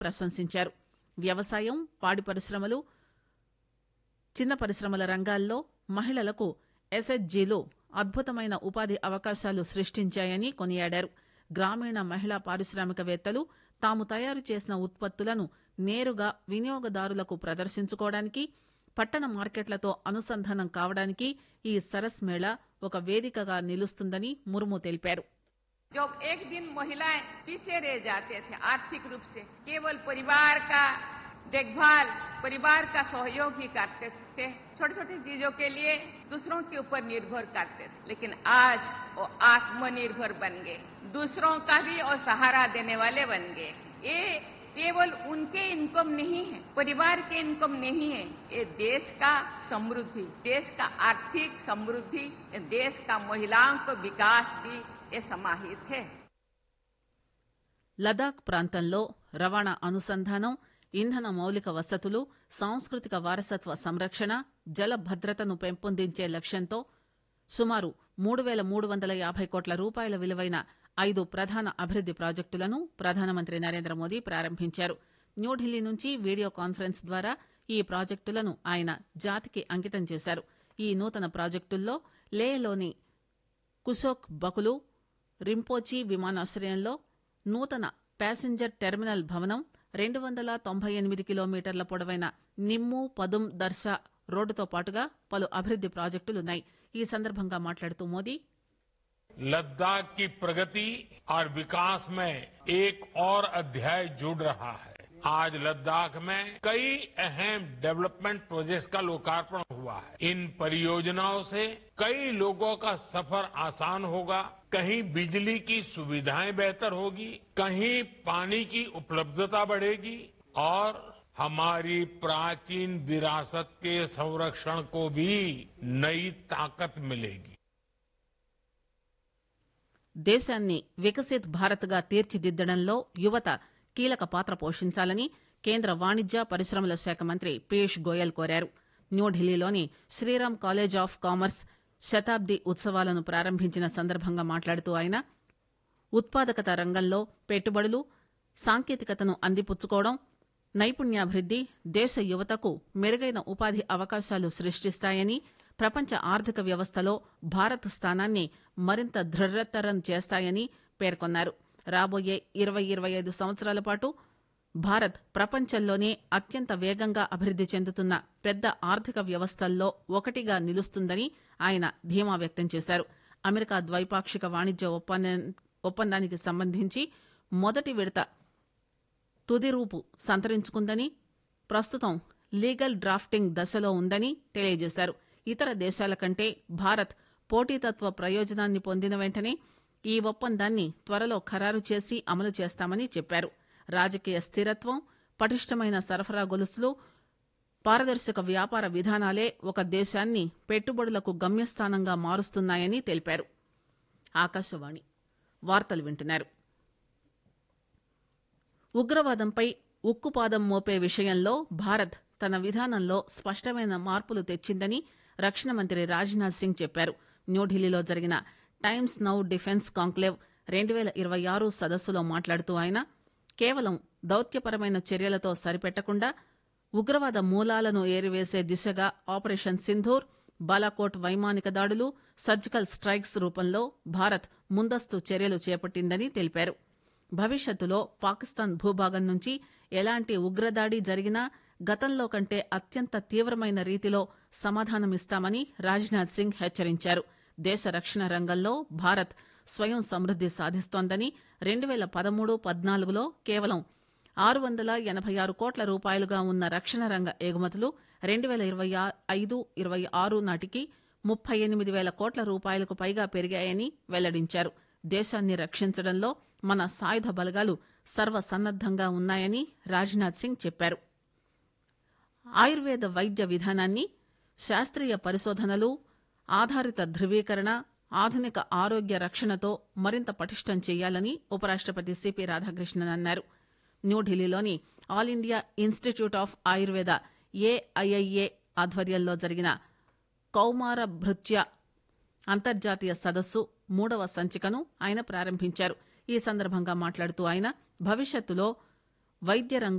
ప్రశంసించారు వ్యవసాయం పాడి పరిశ్రమలు చిన్న పరిశ్రమల రంగాల్లో మహిళలకు ఎస్హెచ్జీలు అద్భుతమైన ఉపాధి అవకాశాలు సృష్టించాయని కొనియాడారు గ్రామీణ మహిళా పారిశ్రామికవేత్తలు తాము తయారు చేసిన ఉత్పత్తులను నేరుగా వినియోగదారులకు ప్రదర్శించుకోవడానికి పట్టణ మార్కెట్లతో అనుసంధానం కావడానికి ఈ సరస్ మేళా ఒక వేదికగా నిలుస్తుందని ముర్ము తెలిపారు जब एक दिन महिलाएं पीछे रह जाते थे आर्थिक रूप से केवल परिवार का देखभाल परिवार का सहयोग ही करते थे छोटी छोटी चीजों के लिए दूसरों के ऊपर निर्भर करते थे लेकिन आज वो आत्मनिर्भर बन गए दूसरों का भी और सहारा देने वाले बन गए ये केवल उनके इनकम नहीं है परिवार के इनकम नहीं है ये देश का समृद्धि देश का आर्थिक समृद्धि देश का महिलाओं का विकास भी ये समाहित है లదాఖ్ ప్రాంతంలో రవాణా అనుసంధానం ఇంధన మౌలిక వసతులు సాంస్కృతిక వారసత్వ సంరక్షణ జల భద్రతను పెంపొందించే లక్ష్యంతో సుమారు మూడు పేల మూడు వందల యాభై కోట్ల రూపాయల విలువైన ఐదు ప్రధాన అభివృద్ది ప్రాజెక్టులను ప్రధానమంత్రి నరేంద్ర మోదీ ప్రారంభించారు న్యూఢిల్లీ నుంచి వీడియో కాన్ఫరెన్స్ ద్వారా ఈ ప్రాజెక్టులను ఆయన జాతికి అంకితం చేశారు ఈ నూతన ప్రాజెక్టుల్లో లేహ్లోని కుశోక్ బకులు రింపోచి విమానాశ్రయంలో నూతన ప్యాసింజర్ టెర్మినల్ భవనం రెండు వందల తొంభై ఎనిమిది కిలోమీటర్ల పొడవైన నిమ్ము పదుం దర్శా రోడ్డుతో పాటుగా పలు అభివృద్ది ప్రాజెక్టులున్నాయి ఈ సందర్భంగా మాట్లాడుతూ మోదీ लद्दाख की प्रगति और विकास में एक और अध्याय जुड़ रहा है आज लद्दाख में कई अहम डेवलपमेंट प्रोजेक्ट्स का लोकार्पण हुआ है इन परियोजनाओं से कई लोगों का सफर आसान होगा कहीं बिजली की सुविधाएं बेहतर होगी कहीं पानी की उपलब्धता बढ़ेगी और हमारी प्राचीन विरासत के संरक्षण को भी नई ताकत मिलेगी దేశాన్ని వికసిత్ భారత్ గా తీర్చిదిద్దడంలో యువత కీలక పాత్ర పోషించాలని కేంద్ర వాణిజ్య పరిశ్రమల శాఖ మంత్రి పీయూష్ గోయల్ కోరారు న్యూఢిల్లీలోని శ్రీరామ్ కాలేజ్ ఆఫ్ కామర్స్ శతాబ్ది ఉత్సవాలను ప్రారంభించిన సందర్భంగా మాట్లాడుతూ ఆయన ఉత్పాదకత రంగంలో పెట్టుబడులు సాంకేతికతను అందిపుచ్చుకోవడం నైపుణ్యాభివృద్ది దేశ యువతకు మెరుగైన ఉపాధి అవకాశాలు సృష్టిస్తాయని ప్రపంచ ఆర్థిక వ్యవస్థలో భారత్ స్థానాన్ని మరింత దృఢతరం చేస్తాయని పేర్కొన్నారు రాబోయే ఇరవై ఇరవై ఐదు సంవత్సరాల పాటు భారత్ ప్రపంచంలోనే అత్యంత వేగంగా అభివృద్ది చెందుతున్న పెద్ద ఆర్థిక వ్యవస్థల్లో ఒకటిగా నిలుస్తుందని ఆయన ధీమా వ్యక్తం చేశారు అమెరికా ద్వైపాక్షిక వాణిజ్య ఒప్పందం ఒప్పందానికి సంబంధించి మొదటి విడత తుది రూపు సంతరించుకుందని ప్రస్తుతం లీగల్ డ్రాఫ్టింగ్ దశలో ఉందని తెలియజేశారు ఇతర దేశాల కంటే భారత్ పోటీతత్వ ప్రయోజనాన్ని పొందిన వెంటనే ఈ ఒప్పందాన్ని త్వరలో ఖరారు చేసి అమలు చేస్తామని చెప్పారు రాజకీయ స్థిరత్వం పటిష్టమైన సరఫరా గొలుసులు పారదర్శక వ్యాపార విధానాలే ఒక దేశాన్ని పెట్టుబడులకు గమ్యస్థానంగా మారుస్తున్నాయని తెలిపారు ఆకాశవాణి వార్తలు వింటున్నారు ఉగ్రవాదంపై ఉక్కుపాదం మోపే విషయంలో భారత్ తన విధానంలో స్పష్టమైన మార్పులు తెచ్చిందని రక్షణ మంత్రి రాజ్నాథ్ సింగ్ చెప్పారు న్యూఢిల్లీలో జరిగిన టైమ్స్ నౌ డిఫెన్స్ కాంక్లేవ్ రెండు పేల ఇరవై ఆరు సదస్సులో మాట్లాడుతూ ఆయన కేవలం దౌత్యపరమైన చర్యలతో సరిపెట్టకుండా ఉగ్రవాద మూలాలను ఏరివేసే దిశగా ఆపరేషన్ సింధూర్ బాలాకోట్ వైమానిక దాడులు సర్జికల్ స్ట్రైక్స్ రూపంలో భారత్ ముందస్తు చర్యలు చేపట్టిందని తెలిపారు భవిష్యత్తులో పాకిస్తాన్ భూభాగం నుంచి ఎలాంటి ఉగ్రదాడి జరిగినా గతంలో కంటే అత్యంత తీవ్రమైన రీతిలో సమాధానమిస్తామని రాజ్నాథ్ సింగ్ హెచ్చరించారు దేశ రక్షణ రంగంలో భారత్ స్వయం సమృద్ది సాధిస్తోందని రెండు పేల పదమూడు పద్నాలుగులో కేవలం ఆరు వందల ఎనభై ఆరు కోట్ల రూపాయలుగా ఉన్న రక్షణ రంగ ఎగుమతులు రెండు పేల ఇరవై ఐదు ఇరవై ఆరు నాటికి ముప్పై ఎనిమిది వేల కోట్ల రూపాయలకు పైగా పెరిగాయని వెల్లడించారు దేశాన్ని రక్షించడంలో మన సాయుధ బలగాలు సర్వసన్నద్దంగా ఉన్నాయని రాజ్నాథ్ సింగ్ చెప్పారు ఆయుర్వేద వైద్య విధానాన్ని శాస్త్రీయ పరిశోధనలు ఆధారిత ధృవీకరణ ఆధునిక ఆరోగ్య రక్షణతో మరింత పటిష్టం చేయాలని ఉపరాష్టపతి సిపి రాధాకృష్ణన్ అన్నారు న్యూఢిల్లీలోని all India institute of Ayurveda AIIA ఆధ్వర్యంలో జరిగిన కౌమార భృత్య అంతర్జాతీయ సదస్సు మూడవ సంచికను ఆయన ప్రారంభించారు ఈ సందర్భంగా మాట్లాడుతూ ఆయన భవిష్యత్తులో వైద్య రంగం